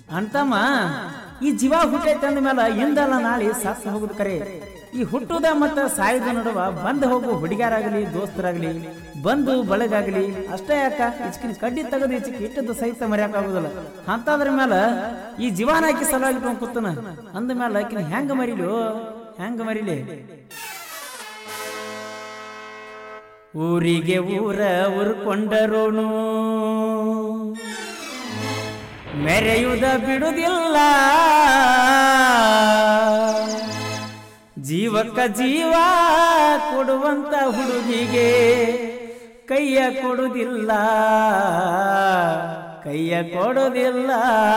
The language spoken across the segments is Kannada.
ಅಂತಮ್ಮ ಈ ಜೀವ ಹುಟ್ಟೈತೆ ಅಂದ ಮೇಲೆ ಇಂದಲ್ಲ ನಾಳೆ ಸತ್ತು ಹೋಗುದು ಕರೆ ಈ ಹುಟ್ಟುದ ಮತ್ತ ಸಾಯುದ ನಡುವ ಬಂದ್ ಹೋಗು ಹುಡುಗ್ಯಾರಾಗಲಿ ದೋಸ್ತರಾಗಲಿ ಬಂದು ಬಳಗಾಗಲಿ ಅಷ್ಟೇ ಯಾಕ ಇಚ್ಕಿನ ಕಡ್ಡಿ ತೆಗೆದು ಇಚ್ಚಿಗೆ ಇಟ್ಟದ್ದು ಸಹಿತ ಮರ್ಯಾಕಾಗುದಿಲ್ಲ ಅಂತದ್ರ ಮೇಲೆ ಈ ಜೀವನ ಹಾಕಿ ಸಲುವಾಗಿ ಇಟ್ಕೊಂಡ್ ಕೂತನ ಅಂದ ಮೇಲೆ ಆಕಿನ ಹೆಂಗ ಮರಿಲು ಹೆಂಗ ಮರಿಲಿ ಊರಿಗೆ ಊರ ಉರ್ಕೊಂಡರೋನು ಮೆರೆಯುವುದ ಬಿಡುವುದಿಲ್ಲ ಜೀವಕ್ಕ ಜೀವ ಕೊಡುವಂತ ಹುಡುಗಿಗೆ ಕೈಯ ಕೊಡುವುದಿಲ್ಲ ಕೈಯ ಕೊಡುವುದಿಲ್ಲ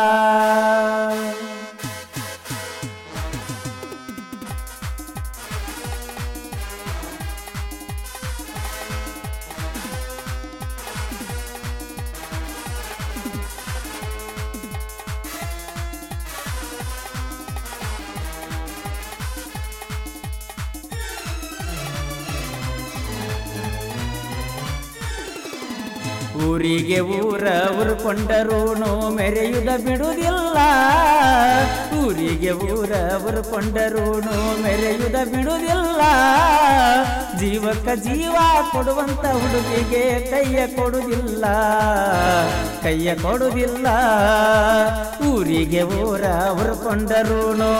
ಊರಿಗೆ ಊರ ಉರ್ಕೊಂಡರೂನು ಮೆರೆಯುದ ಬಿಡುವುದಿಲ್ಲ ಊರಿಗೆ ಊರ ಉರ್ಕೊಂಡರೂನು ಮೆರೆಯುದ ಬಿಡುವುದಿಲ್ಲ ಜೀವಕ್ಕ ಜೀವ ಕೊಡುವಂತ ಹುಡುಗಿಗೆ ಕೈಯ ಕೊಡುವುದಿಲ್ಲ ಕೈಯ ಕೊಡುವುದಿಲ್ಲ ಊರಿಗೆ ಊರ ಉರ್ಕೊಂಡರೂನು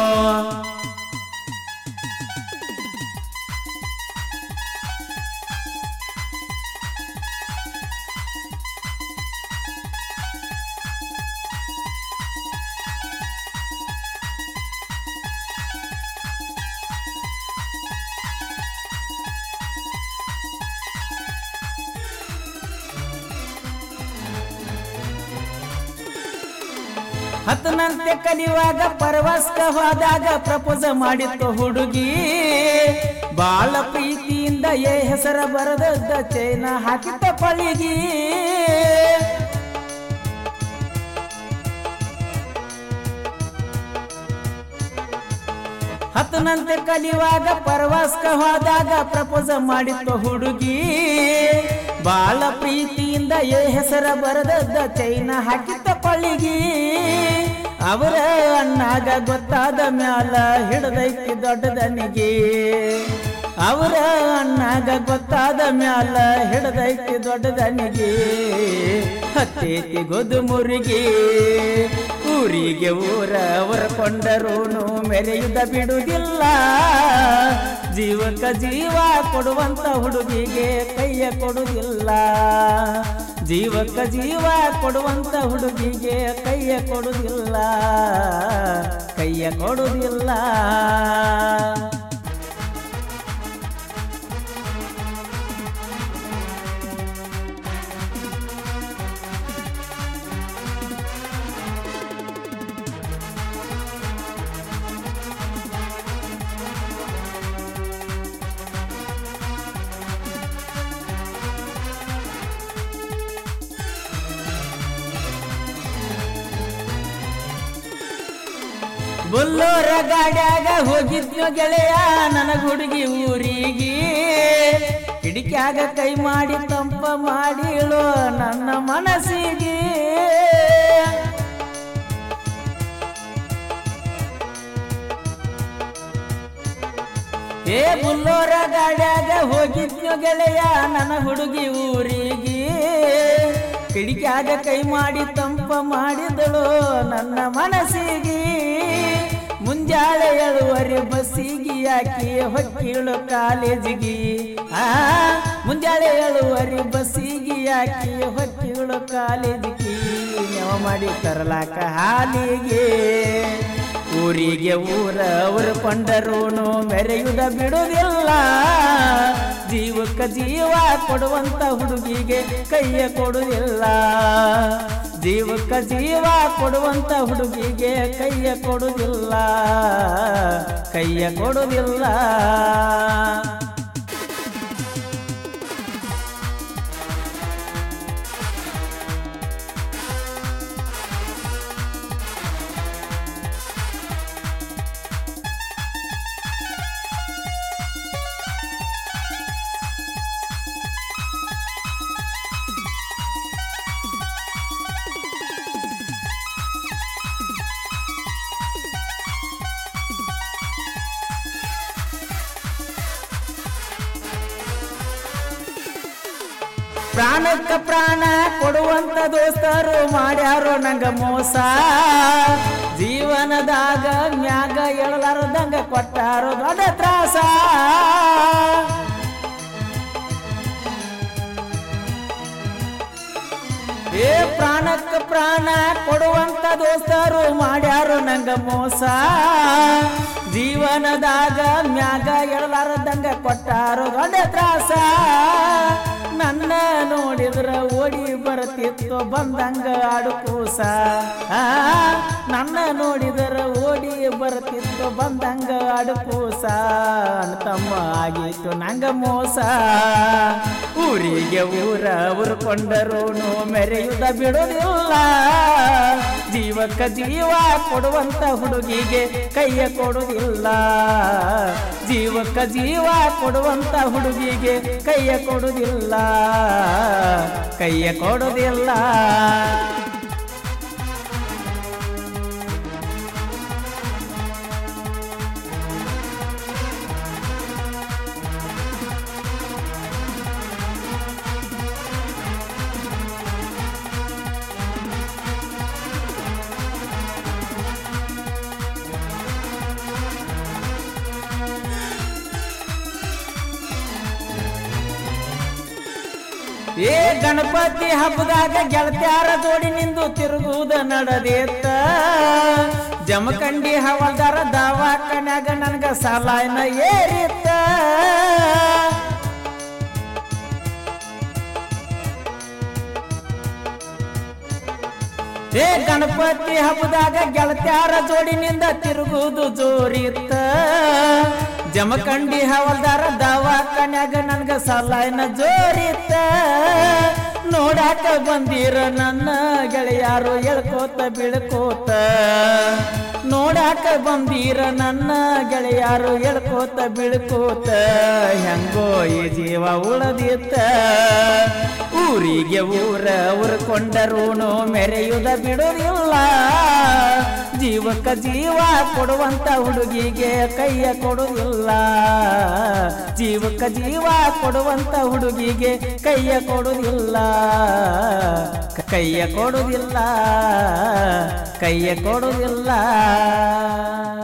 ಹತ್ತನಂತೆ ಕಲಿಯುವಾಗ ಪರವಸ್ಕ ಹೋದಾಗ ಪ್ರಪೋಸ ಮಾಡಿತ್ತು ಹುಡುಗಿ ಬಾಳ ಪ್ರೀತಿಯಿಂದ ಏ ಹೆಸರ ಬರದದ್ದ ಚೈನ ಹಾಕಿತ್ತ ಪಳಿಗಿ ಹತ್ತನಂತೆ ಕಲಿಯುವಾಗ ಪರವಾಸ್ಕ ಹೋದಾಗ ಪ್ರಪೋಸ ಮಾಡಿತ್ತು ಹುಡುಗಿ ಬಾಳ ಪ್ರೀತಿಯಿಂದ ಏ ಹೆಸರ ಬರದದ್ದ ಚೈನ ಹಾಕಿತ್ತ ಪಳಿಗಿ ಅವರ ಅಣ್ಣಾಗ ಗೊತ್ತಾದ ಮ್ಯಾಲ ಹಿಡದೈತಿ ದೊಡ್ಡದನಿಗೆ ಅವರ ಅಣ್ಣಾಗ ಗೊತ್ತಾದ ಮ್ಯಾಲ ಹಿಡದೈತಿ ದೊಡ್ಡದನಿಗೆ ಹತ್ತೇತಿ ಗೊದು ಮುರುಗಿ ಊರಿಗೆ ಊರ ಹೊರಕೊಂಡರೂನು ಮೆರೆಯುದ ಬಿಡುವುದಿಲ್ಲ ಜೀವಕ್ಕ ಜೀವ ಕೊಡುವಂತ ಹುಡುಗಿಗೆ ಕೈಯ ಕೊಡುವುದಿಲ್ಲ ಜೀವಕ್ಕ ಜೀವ ಕೊಡುವಂತ ಹುಡುಗಿಗೆ ಕೈಯ ಕೊಡುವುದಿಲ್ಲ ಕೈಯ ಕೊಡುವುದಿಲ್ಲ ಬುಲ್ಲೋರ ಗಾಡ್ಯಾಗ ಹೋಗಿದ್ನೋ ಗೆಳೆಯ ನನಗ ಹುಡುಗಿ ಊರಿಗೆ ಕಿಡಿಕ್ಯಾಗ ಕೈ ಮಾಡಿ ತಂಪ ಮಾಡಿಳೋ ನನ್ನ ಮನಸ್ಸಿಗೆ ಏ ಬುಲ್ಲೋರ ಗಾಡ್ಯಾಗ ಹೋಗಿದ್ನೋ ಗೆಳೆಯ ನನ್ನ ಹುಡುಗಿ ಊರಿಗೆ ಕಿಡಿಕ್ಯಾಗ ಕೈ ಮಾಡಿ ತಂಪ ಮಾಡಿದಳು ನನ್ನ ಮನಸ್ಸಿಗೆ ಮುಂಜಾಳೆ ಏಳುವರೆ ಬಸ್ಸಿಗೆ ಹಾಕಿ ಹೊಕ್ಕಿಳು ಕಾಲೇಜಿಗೆ ಆ ಮುಂಜಾಳೆ ಏಳುವರೆ ಬಸ್ಸಿಗೆ ಹಾಕಿ ಹೊಕ್ಕಿಳು ಕಾಲೇಜಿಗೆ ನೆವ ಮಾಡಿ ತರಲಾಕ ಹಾಲಿಗೆ ಊರಿಗೆ ಊರ ಉರ್ಕೊಂಡರೂನು ಮೆರೆಯುದ ಬಿಡುವುದಿಲ್ಲ ಜೀವಕ್ಕ ಜೀವ ಕೊಡುವಂತ ಹುಡುಗಿಗೆ ಕೈಯ ಕೊಡುವುದಿಲ್ಲ ಜೀವಕ್ಕ ಜೀವ ಕೊಡುವಂತ ಹುಡುಗಿಗೆ ಕೈಯ ಕೊಡುವುದಿಲ್ಲ ಕೈಯ ಕೊಡುವುದಿಲ್ಲ ಪ್ರಾಣಕ್ಕ ಪ್ರಾಣ ಕೊಡುವಂತ ದೋಸ್ತರು ಮಾಡ್ಯಾರೋ ನಂಗ ಮೋಸ ಜೀವನದಾಗ ಮ್ಯಾಗ ಎಳಲಾರದಂಗ ಕೊಟ್ಟಾರೋ ದೊಡ್ಡ ತ್ರಾಸ ಏ ಪ್ರಾಣಕ್ಕ ಪ್ರಾಣ ಕೊಡುವಂತ ದೋಸ್ತರು ಮಾಡ್ಯಾರು ನಂಗ ಮೋಸ ಜೀವನದಾಗ ಮ್ಯಾಗ ಎಳಲಾರದಂಗ ಕೊಟ್ಟಾರು ದೊಡ್ಡ ತ್ರಾಸ ನನ್ನ ನೋಡಿದ್ರ ಓಡಿ ಬರತಿತ್ತು ಬಂದಂಗ ಆಡು ಕೂಸ ಆ, ನನ್ನ ನೋಡಿದ್ರ ಓಡಿ ಬರತಿತ್ತು ಬಂದಂಗ ಆಡು ಕೂಸ ತಮ್ಮ ಆಗಿತ್ತು ನಂಗ ಮೋಸ ಊರಿಗೆ ಊರ ಉರ್ಕೊಂಡರೂ ಮೆರೆಯುದ ಬಿಡುವುದಿಲ್ಲ ಜೀವಕ್ಕ ಜೀವ ಕೊಡುವಂತ ಹುಡುಗಿಗೆ ಕೈಯ ಕೊಡುವುದಿಲ್ಲ ಜೀವಕ್ಕ ಜೀವ ಕೊಡುವಂತ ಹುಡುಗಿಗೆ ಕೈಯ ಕೊಡುವುದಿಲ್ಲ ಕೈಯ ಕೊಡುವುದಿಲ್ಲ ಏ ಗಣಪತಿ ಹಬ್ಬದಾಗ ಗೆಳತ್ಯಾರ ಜೋಡಿ ನಿಂದು ತಿರುಗುವುದ ನಡೆದೇತ್ತ ಜಮಖಂಡಿ ಹವಲ್ದಾರ ದವಾಖಾನ್ಯಾಗ ನನ್ಗ ಸಾಲಾಯನ ಏರಿತ್ತ ಏ ಗಣಪತಿ ಹಬ್ಬದಾಗ ಗೆಳತ್ಯಾರ ಜೋಡಿನಿಂದ ತಿರುಗುವುದು ಜೋರಿತ್ತ ಜಮಖಂಡಿ ಹವಲ್ದಾರ ದವಾಖಾನ್ಯಾಗ ನನ್ಗ ಸಲಾಯನ ಜೋರಿತ್ತ ನೋಡಾಕ ಬಂದಿರ ನನ್ನ ಗೆಳೆಯಾರು ಎಳ್ಕೋತ ಬೀಳ್ಕೋತ ನೋಡಾಕ ಬಂದಿರ ನನ್ನ ಗೆಳೆಯಾರು ಎಳ್ಕೋತ ಬೀಳ್ಕೋತ ಹೆಂಗೋ ಈ ಜೀವ ಉಳದಿತ್ತ ಊರಿಗೆ ಊರ ಉರ್ಕೊಂಡರೂನು ಮೆರೆಯುದ ಬಿಡುವುದಿಲ್ಲ ಜೀವಕ್ಕ ಜೀವ ಕೊಡುವಂತ ಹುಡುಗಿಗೆ ಕೈಯ ಕೊಡುವುದಿಲ್ಲ ಜೀವಕ್ಕ ಜೀವ ಕೊಡುವಂತ ಹುಡುಗಿಗೆ ಕೈಯ ಕೊಡುವುದಿಲ್ಲ ಕೈಯ ಕೊಡುವುದಿಲ್ಲ ಕೈಯ ಕೊಡುವುದಿಲ್ಲ